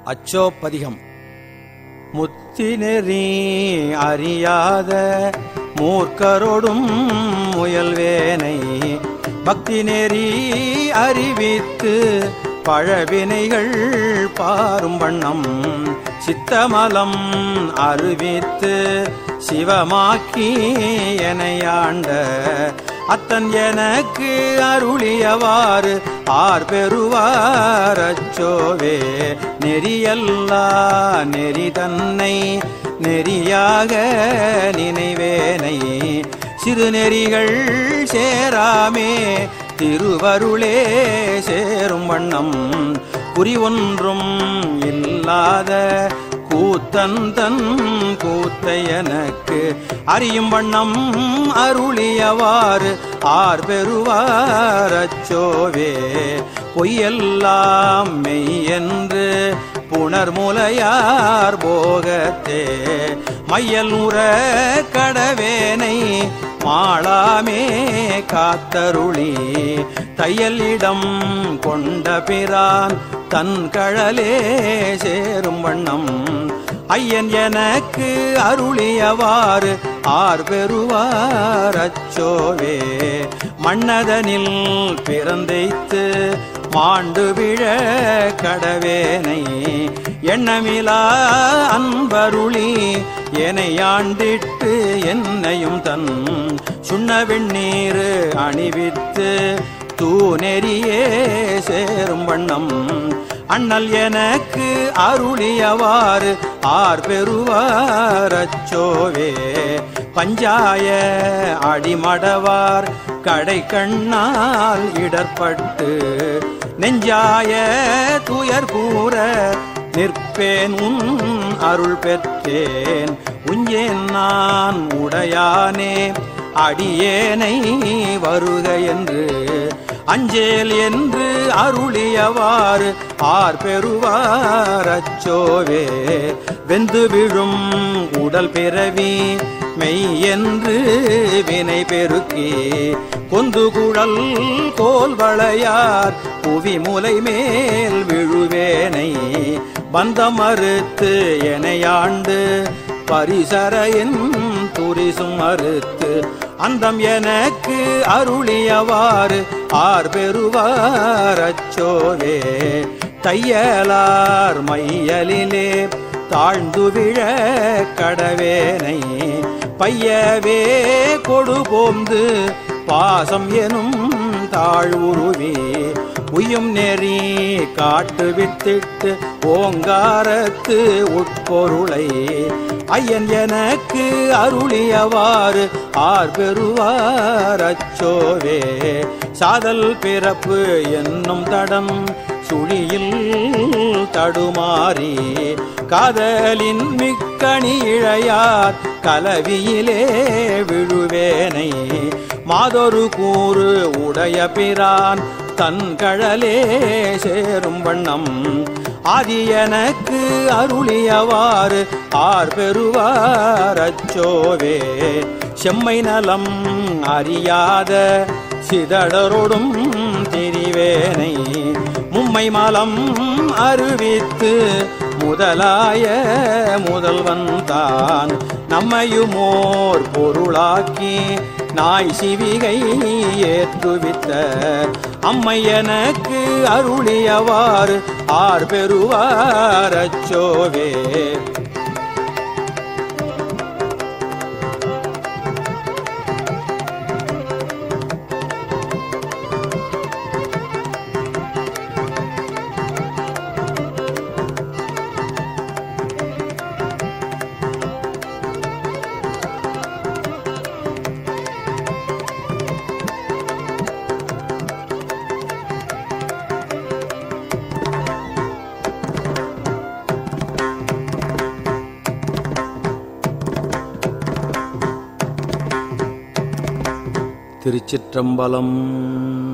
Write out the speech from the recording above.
அச்சோப்பதிகம் முத்தினெறி அறியாத மூர்க்கரோடும் முயல்வேனை பக்தி நெறி அறிவித்து பழவினைகள் பாரும் வண்ணம் சித்தமலம் அறிவித்து சிவமாக்கி எனையாண்ட அத்தன் எனக்கு அருளியவாறு ஆர் பெறுவார் அச்சோவே நெறியல்லா நெறி தன்னை நெறியாக நினைவேனை சிறுநெறிகள் சேராமே திருவருளே சேரும் வண்ணம் குறி ஒன்றும் இல்லாத கூத்தந்தன் கூத்தை எனக்கு அறியும் வண்ணம் அருளியவாறு ஆர் பெறுவார் அச்சோவே பொய்யெல்லாம் மெய்யென்று புணர்முலையார் போகத்தே மையல் உற கடவேனை மாளாமே காத்தருளி தையலிடம் கொண்ட பிரான் தன் கழலே சேரும் வண்ணம் ஐயன் எனக்கு அருளியவாறு ஆர் பெறுவார் அச்சோவே மன்னதனில் பிறந்தைத்து மாண்டு விழ கடவேனை எண்ணமிலா அன்பருளி என்னை ஆண்டிட்டு என்னையும் தன் சுண்ண வெண்ணீர் அணிவித்து தூநெறியே சேரும் வண்ணம் அண்ணல் எனக்கு அருளியவாறு ஆர் பெறுவார் அச்சோவே பஞ்சாய அடிமடவார் கடை கண்ணால் இடர்பட்டு நெஞ்சாய துயர் கூற நிற்பேன் உன் அருள் பெற்றேன் உஞ்சேன் நான் உடையானே அடியேனை வருக என்று அஞ்சேல் என்று அருளியவாறு ஆர் பெறுவார் அச்சோவே வெந்து விழும் உடல் பிறவி மெய் என்று வினை பெருக்கி கொந்து குழல் கோல் வளையார் புவி முலை மேல் விழுவேனை பந்த மறுத்து எனையாண்டு பரிசரையின் துரிசும் மறுத்து அந்தம் எனக்கு அருளியவாறு ஆர் பெறுவார் அச்சோவே தையலார் மையலிலே தாழ்ந்து விழ கடவேனை பையவே கொடு போந்து பாசம் எனும் தாழ்வுருவி உயும் நெறி காட்டு வித்திட்டு ஓங்காரத்து உட்பொருளை ஐயன் எனக்கு அருளியவாறு ஆர் பெறுவார் அச்சோவே சாதல் பிறப்பு என்னும் தடம் சுழியில் தடுமாறி காதலின் மிக்கணி இழையார் கலவியிலே விழுவேனை மாதொரு கூறு உடைய பிரான் தன் கழலே சேரும் வண்ணம் ஆதி எனக்கு அருளியவாறு ஆர் பெறுவார் அச்சோவே செம்மை நலம் அறியாத சிதடரொடும் திரிவேனை மும்மை மலம் அறிவித்து முதலாய முதல்வன் தான் நம்மையுமோர் பொருளாக்கி நாய் சிவிகை ஏற்றுவித்த அம்மை எனக்கு அருளியவாறு ஆர் பெறுவார் அச்சோவே திருச்சிற்றம்பலம்